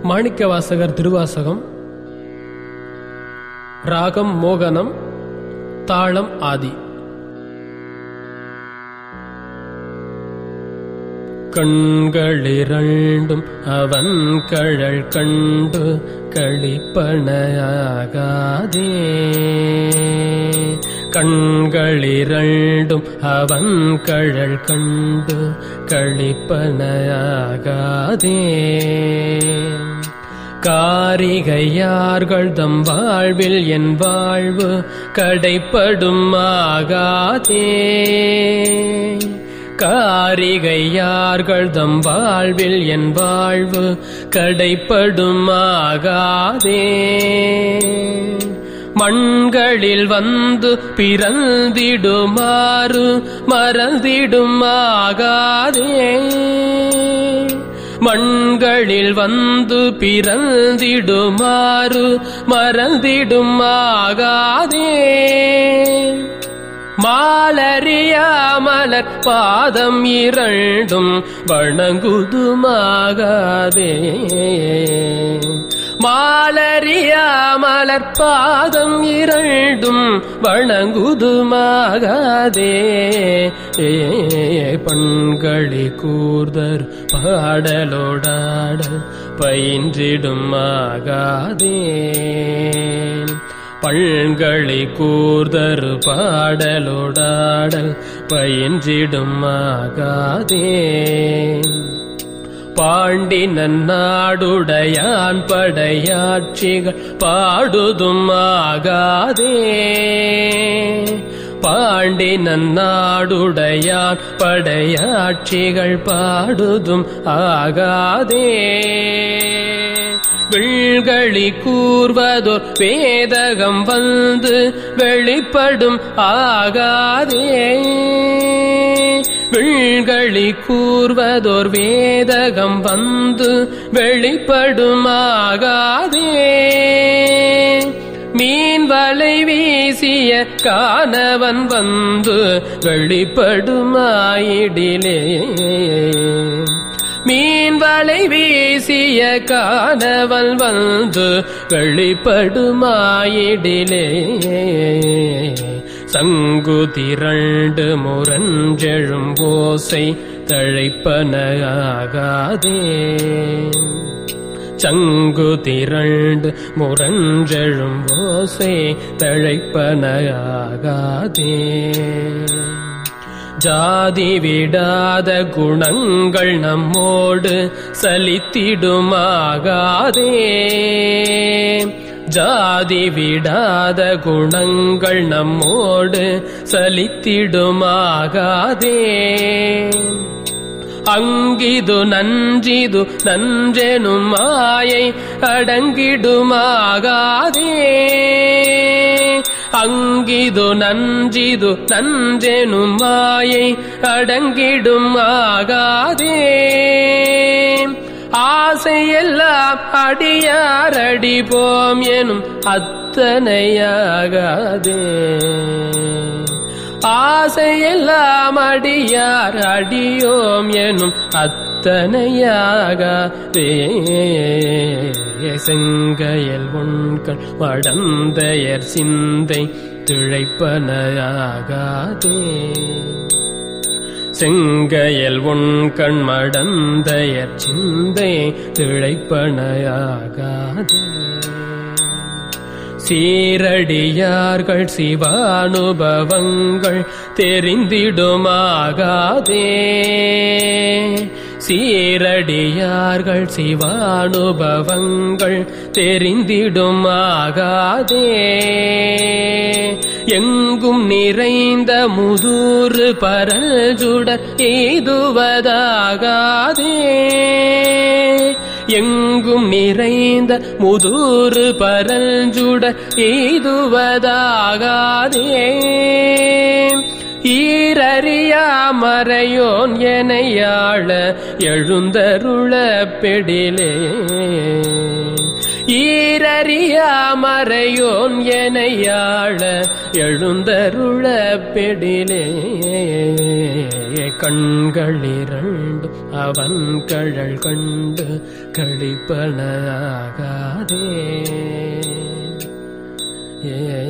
மாணிக்கவாசகர் திருவாசகம் ராகம் மோகனம் தாளம் ஆதி கண்களிரண்டும் அவன் கழல் கண்டு களிப்பனையாகாதே கண்களிரண்டும் அவன் கழல் கண்டு களிப்பனையாகாதே காரிகையார்கள் தம் வாழ்வில் என் வாழ்வு கடைப்படும் ஆகாதே காரிகையார்கள் தம் வாழ்வில் என் வாழ்வு கடைப்படும் ஆகாதே மண்களில் வந்து பிறந்திடுமாறு மறந்திடும் ஆகாதே மண்களில் வந்து பிறந்திடுமாறு மறந்திடும் ஆகாதே மாலறியாமலர் பாதம் இரண்டும் வணங்குதுமாகாதே மாலறியாமலர் பாதம் இரண்டும் வணங்குதுமாகாதே பண்களி கூர்தர் பாடலோடாட பயின்றிடும் ஆகாதே பண்களை கூர்தரு பாடலோடாடல் பயின்றிடும் ஆகாதே பாண்டி நன்னாடுடையான் படையாட்சிகள் பாடுதும் ஆகாதே பாண்டி நன்னாடுடையான் படையாட்சிகள் பாடுதும் ஆகாதே விழ்களி கூர்வதோர் வேதகம் வந்து வெளிப்படும் ஆகாதே விழ்களி கூர்வதோர் வேதகம் வந்து வெளிப்படும் ஆகாதே மீன் வலை வீசிய காணவன் வந்து வெளிப்படுமாயிடிலே மீன் வலை வீசிய காணவன் வந்து வெளிப்படுமாயிடிலே சங்கு திரண்டு முரஞ்செழும் ஓசை தழைப்பனாகாதே சங்கு திரண்டு முரஞ்செழும் ஓசை தழைப்பனாகாதே ஜாதி விடாத குணங்கள் நம்மோடு சலித்திடுமாகாதே ஜாதி விடாத குணங்கள் நம்மோடு சலித்திடுமாகாதே அங்கிது நஞ்சிது நஞ்செனும் மாயை அடங்கிடுமாகாதே அங்கிது நஞ்சிது நஞ்செனும் மாயை அடங்கிடும் ஆகாதே ஆசையெல்லாம் அடியாரடி போம் எனும் அத்தனையாகாதே ஆசையெல்லாம் அடியார் அடியோம் எனும் அத்தனையாகவே செங்கையல் உண்கள் வடந்தையர் சிந்தை திழைப்பனையாகாதே செங்கையல் உன் கண் மடந்தையர் சிந்தை திழைப்பனையாகாதே சீரடியார்கள் சிவானுபவங்கள் தெரிந்திடுமாகாதே சீரடியார்கள் சிவானுபவங்கள் தெரிந்திடுமாகாதே எங்கும் நிறைந்த முதூறு பரஜுடர் எய்துவதாகாதே எங்கும் நிறைந்த முதூறு பரஞ்சுட எய்துவதாகாதே ஈரறியாமறையோன் எனையாள எழுந்தருள பெடிலே ஈரறியாமறையோன் எனையாழ எழுந்தருள பெடிலே கண்கள் இரண்டு அவன் கழல் கண்டு கழிப்பனாகாதே ஏ